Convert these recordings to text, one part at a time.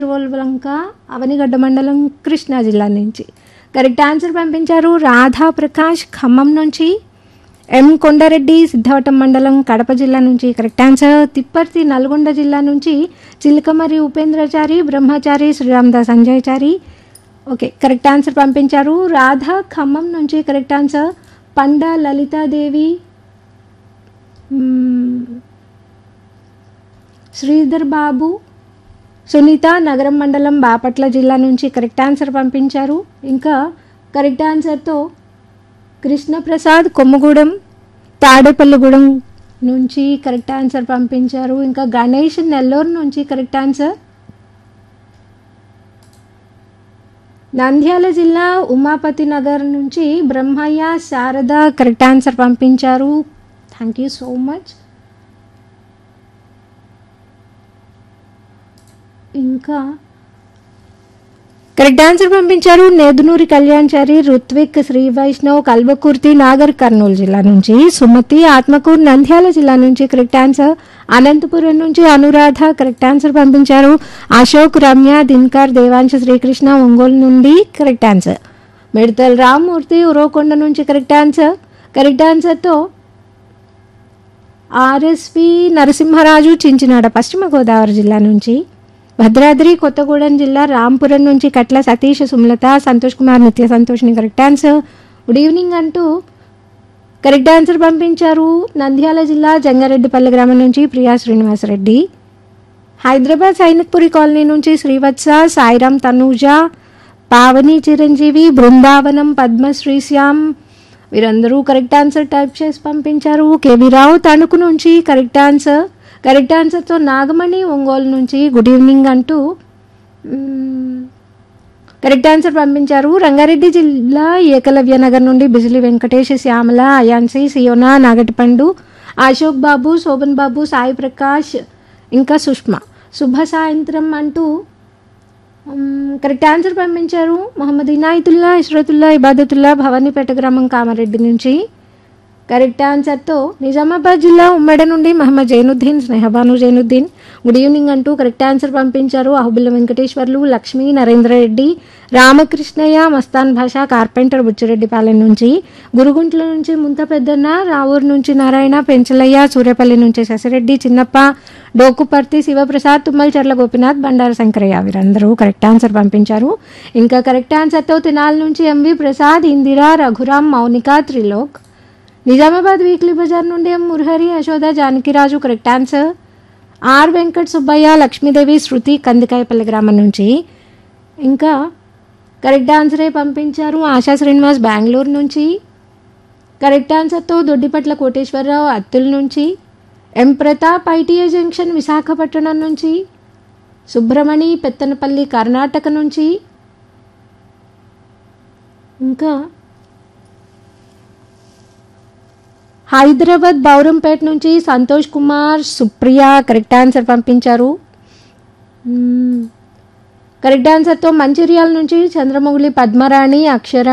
తిరువల్లంక అవనిగడ్డ మండలం కృష్ణా జిల్లా నుంచి కరెక్ట్ ఆన్సర్ పంపించారు రాధా ప్రకాష్ ఖమ్మం నుంచి ఎం కొండారెడ్డి సిద్ధవటం మండలం కడప జిల్లా నుంచి కరెక్ట్ ఆన్సర్ తిప్పర్తి నల్గొండ జిల్లా నుంచి Chilakamari Upendrachari Brahmachari Sriramadas Anjayachari okay correct answer పంపించారు రాధా ఖమ్మం నుంచి కరెక్ట్ ఆన్సర్ పండ లలితాదేవి మ్మ్, శ్రీధర్ బాబు సునీత నగరం మండలం బాపట్ల జిల్లా నుంచి కరెక్ట్ ఆన్సర్ పంపించారు ఇంకా కరెక్ట్ ఆన్సర్తో కృష్ణప్రసాద్ కొమ్మగూడెం తాడేపల్లిగూడెం నుంచి కరెక్ట్ ఆన్సర్ పంపించారు ఇంకా గణేష్ నెల్లూరు నుంచి కరెక్ట్ ఆన్సర్ నంద్యాల జిల్లా ఉమాపతి నగర్ నుంచి బ్రహ్మయ్య శారద కరెక్ట్ ఆన్సర్ పంపించారు థ్యాంక్ యూ సో మచ్ ఇంకా కరెక్ట్ ఆన్సర్ పంపించారు నేదునూరి కళ్యాణ్చారి రుత్విక్ శ్రీ వైష్ణవ్ కల్వకుర్తి నాగర్ కర్నూలు జిల్లా నుంచి సుమతి ఆత్మకూరు నంద్యాల జిల్లా నుంచి కరెక్ట్ ఆన్సర్ అనంతపురం నుంచి అనురాధ కరెక్ట్ ఆన్సర్ పంపించారు అశోక్ రమ్య దిన్కర్ దేవాంశ శ్రీకృష్ణ ఒంగోలు నుండి కరెక్ట్ ఆన్సర్ మిడతల్ రామ్మూర్తి ఉరవకొండ నుంచి కరెక్ట్ ఆన్సర్ కరెక్ట్ ఆన్సర్తో ఆర్ఎస్పి నరసింహరాజు చించినాడ పశ్చిమ గోదావరి జిల్లా నుంచి భద్రాద్రి కొత్తగూడెం జిల్లా రాంపురం నుంచి కట్ల Satish Sumalatha Santosh Kumar Nitya Santoshni correct answer good evening అంటూ కరెక్ట్ ఆన్సర్ పంపించారు నంద్యాల జిల్లా జంగారెడ్డిపల్లి గ్రామం నుంచి ప్రియా శ్రీనివాసరెడ్డి హైదరాబాద్ సైనిక్పురి కాలనీ నుంచి శ్రీవత్స సాయిరామ్ తనూజ పావని చిరంజీవి బృందావనం పద్మశ్రీ శ్యామ్ వీరందరూ కరెక్ట్ ఆన్సర్ టైప్ చేసి పంపించారు కేవీ రావు తణుకు నుంచి కరెక్ట్ ఆన్సర్ కరెక్ట్ ఆన్సర్తో నాగమణి ఒంగోలు నుంచి గుడ్ ఈవినింగ్ అంటూ మ్మ్, కరెక్ట్ ఆన్సర్ పంపించారు రంగారెడ్డి జిల్లా ఏకలవ్య నగర్ నుండి బిజిలి వెంకటేష్ శ్యామల అయాన్సి సియోనా నాగటిపండు అశోక్ బాబు శోభన్ బాబు సాయి ప్రకాష్ ఇంకా సుష్మా శుభ సాయంత్రం అంటూ మ్మ్, కరెక్ట్ ఆన్సర్ పంపించారు మొహమ్మద్ ఇనాయతుల్లా ఇష్రతుల్లా ఇబాదతుల్లా భవానీపేట గ్రామం కామారెడ్డి నుంచి కరెక్ట్ ఆన్సర్తో నిజామాబాద్ జిల్లా ఉమ్మడి నుండి మహమ్మద్ జైనుద్దీన్ స్నేహబాను జైనుద్దీన్ గుడ్ ఈవినింగ్ అంటూ కరెక్ట్ ఆన్సర్ పంపించారు అహుబుల్ల వెంకటేశ్వర్లు లక్ష్మీ నరేంద్ర రెడ్డి రామకృష్ణయ్య మస్తాన్ భాష కార్పెంటర్ బుచ్చిరెడ్డిపాలెం నుంచి గురుగుంట్ల నుంచి ముంత పెద్దన్న రావూరు నుంచి నారాయణ పెంచలయ్య సూర్యపల్లి నుంచి శశిరెడ్డి చిన్నప్ప డోకుపర్తి శివప్రసాద్ తుమ్మలచర్ల గోపినాథ్ బండారు శంకరయ్య వీరందరూ కరెక్ట్ ఆన్సర్ పంపించారు ఇంకా కరెక్ట్ ఆన్సర్తో తినాల నుంచి MV Prasad Indira Raghuram Mounika Trilok Nizamabad weekly bazaar నుండి M Murahari Yashoda Janakiraju correct answer R Venkat Subbaiah Lakshmidevi Shruti Kandikayapalli గ్రామం నుంచి ఇంకా కరెక్ట్ ఆన్సరే పంపించారు ఆశా శ్రీనివాస్ బెంగళూరు నుంచి కరెక్ట్ ఆన్సర్తో దొడ్డిపట్ల కోటేశ్వరరావు అత్తుల నుంచి M Pratap ITI junction Visakhapatnam నుంచి సుబ్రమణి పెత్తనపల్లి కర్ణాటక నుంచి ఇంకా హైదరాబాద్ బౌరంపేట నుంచి సంతోష్ కుమార్ సుప్రియ కరెక్ట్ ఆన్సర్ పంపించారు మ్మ్. కరెక్ట్ ఆన్సర్తో మంచిర్యాల నుంచి చంద్రమౌళి పద్మరాణి అక్షర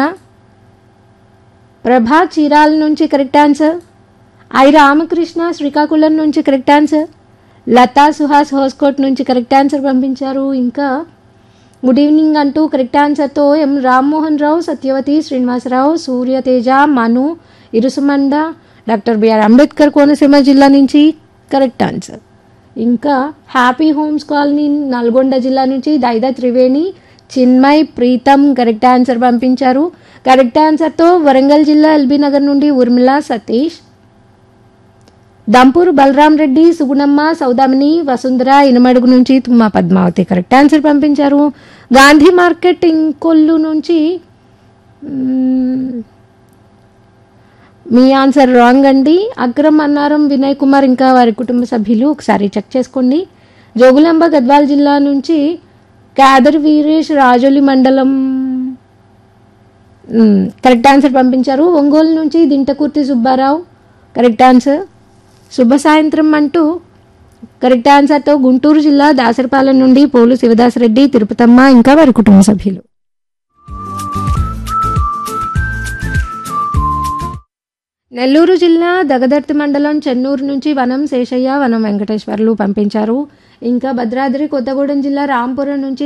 ప్రభా చీరాల నుంచి correct answer I Ramakrishna Srikakulam నుంచి కరెక్ట్ ఆన్సర్ లతా సుహాస్ హోస్కోట్ నుంచి కరెక్ట్ ఆన్సర్ పంపించారు ఇంకా గుడ్ ఈవినింగ్ అంటూ కరెక్ట్ ఆన్సర్తో M Rammohan Rao Satyavathi Srinivasarao Suryateja Manu Irusumanda doctor BR Ambedkar Konaseema జిల్లా నుంచి కరెక్ట్ ఆన్సర్ ఇంకా హ్యాపీ హోమ్స్ కాలనీ నల్గొండ జిల్లా నుంచి దైదా త్రివేణి చిన్మయ్ ప్రీతం కరెక్ట్ ఆన్సర్ పంపించారు కరెక్ట్ ఆన్సర్తో వరంగల్ జిల్లా ఎల్బీ నగర్ నుండి ఉర్మిళ సతీష్ దంపూర్ బలరాం రెడ్డి సుగుణమ్మ సౌదామిని వసుంధర ఇనమడుగు నుంచి తుమ్మా పద్మావతి కరెక్ట్ ఆన్సర్ పంపించారు గాంధీ మార్కెట్ ఇంకొల్లు నుంచి మ్మ్, మీ ఆన్సర్ రాంగ్ అండి అక్రమ్ అన్నారం వినయ్ కుమార్ ఇంకా వారి కుటుంబ సభ్యులు ఒకసారి చెక్ చేసుకోండి జోగులాంబ గద్వాల్ జిల్లా నుంచి కాదర్ వీరేష్ రాజోలి మండలం మ్మ్, కరెక్ట్ ఆన్సర్ పంపించారు ఒంగోలు నుంచి దింటకుర్తి సుబ్బారావు కరెక్ట్ ఆన్సర్ శుభ సాయంత్రం అంటూ కరెక్ట్ ఆన్సర్తో గుంటూరు జిల్లా దాసరిపాలెం నుండి పోలు శివదాసరెడ్డి తిరుపతమ్మ ఇంకా వారి కుటుంబ సభ్యులు నెల్లూరు జిల్లా దగదర్తి మండలం చెన్నూరు నుంచి వనం శేషయ్య వనం వెంకటేశ్వర్లు పంపించారు ఇంకా భద్రాద్రి కొత్తగూడెం జిల్లా రాంపురం నుంచి